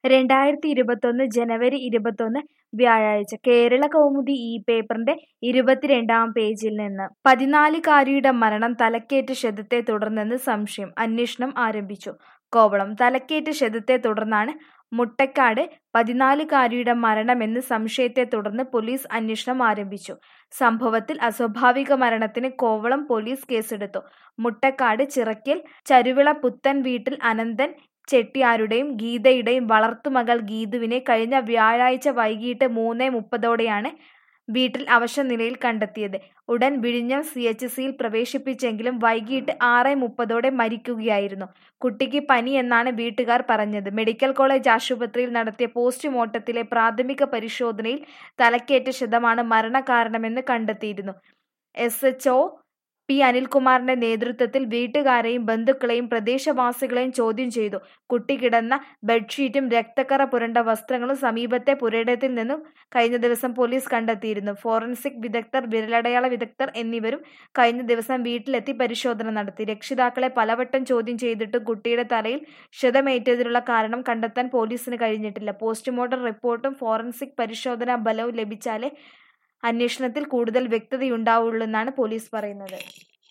രണ്ടായിരത്തി ഇരുപത്തൊന്ന് ജനുവരി ഇരുപത്തൊന്ന് വ്യാഴാഴ്ച കേരള കൗമുദി ഈ പേപ്പറിന്റെ ഇരുപത്തിരണ്ടാം പേജിൽ നിന്ന് പതിനാലുകാരിയുടെ മരണം തലക്കേറ്റ ക്ഷതത്തെ തുടർന്നെന്ന് സംശയം അന്വേഷണം ആരംഭിച്ചു കോവളം തലക്കേറ്റ ക്ഷതത്തെ തുടർന്നാണ് മുട്ടക്കാട് പതിനാലുകാരിയുടെ മരണമെന്ന് സംശയത്തെ തുടർന്ന് പോലീസ് അന്വേഷണം ആരംഭിച്ചു സംഭവത്തിൽ അസ്വാഭാവിക മരണത്തിന് കോവളം പോലീസ് കേസെടുത്തു മുട്ടക്കാട് ചിറക്കൽ ചരുവിള പുത്തൻ വീട്ടിൽ അനന്തൻ ചെട്ടിയാരുടെയും ഗീതയുടെയും വളർത്തുമകൾ ഗീതുവിനെ കഴിഞ്ഞ വ്യാഴാഴ്ച വൈകിട്ട് മൂന്ന് മുപ്പതോടെയാണ് വീട്ടിൽ അവശനിലയിൽ കണ്ടെത്തിയത് ഉടൻ വിഴിഞ്ഞം സി എച്ച് സിയിൽ പ്രവേശിപ്പിച്ചെങ്കിലും വൈകിട്ട് ആറ് മുപ്പതോടെ മരിക്കുകയായിരുന്നു കുട്ടിക്ക് പനി എന്നാണ് വീട്ടുകാർ പറഞ്ഞത് മെഡിക്കൽ കോളേജ് ആശുപത്രിയിൽ നടത്തിയ പോസ്റ്റ്മോർട്ടത്തിലെ പ്രാഥമിക പരിശോധനയിൽ തലക്കേറ്റ ക്ഷതമാണ് മരണകാരണമെന്ന് കണ്ടെത്തിയിരുന്നു എസ് എച്ച് പി അനിൽകുമാറിന്റെ നേതൃത്വത്തിൽ വീട്ടുകാരെയും ബന്ധുക്കളെയും പ്രദേശവാസികളെയും ചോദ്യം ചെയ്തു കുട്ടി കിടന്ന ബെഡ്ഷീറ്റും രക്തക്കറ പുരണ്ട വസ്ത്രങ്ങളും സമീപത്തെ പുരയിടത്തിൽ നിന്നും കഴിഞ്ഞ ദിവസം പോലീസ് കണ്ടെത്തിയിരുന്നു ഫോറൻസിക് വിദഗ്ധർ വിരലടയാള വിദഗ്ധർ എന്നിവരും കഴിഞ്ഞ ദിവസം വീട്ടിലെത്തി പരിശോധന നടത്തി രക്ഷിതാക്കളെ പലവട്ടം ചോദ്യം ചെയ്തിട്ടും കുട്ടിയുടെ തലയിൽ ക്ഷതമേറ്റതിനുള്ള കാരണം കണ്ടെത്താൻ പോലീസിന് കഴിഞ്ഞിട്ടില്ല പോസ്റ്റ്മോർട്ടം റിപ്പോർട്ടും ഫോറൻസിക് പരിശോധനാ ഫലവും ലഭിച്ചാലേ അന്വേഷണത്തിൽ കൂടുതൽ വ്യക്തതയുണ്ടാവുള്ളൂവെന്നാണ് പോലീസ് പറയുന്നത്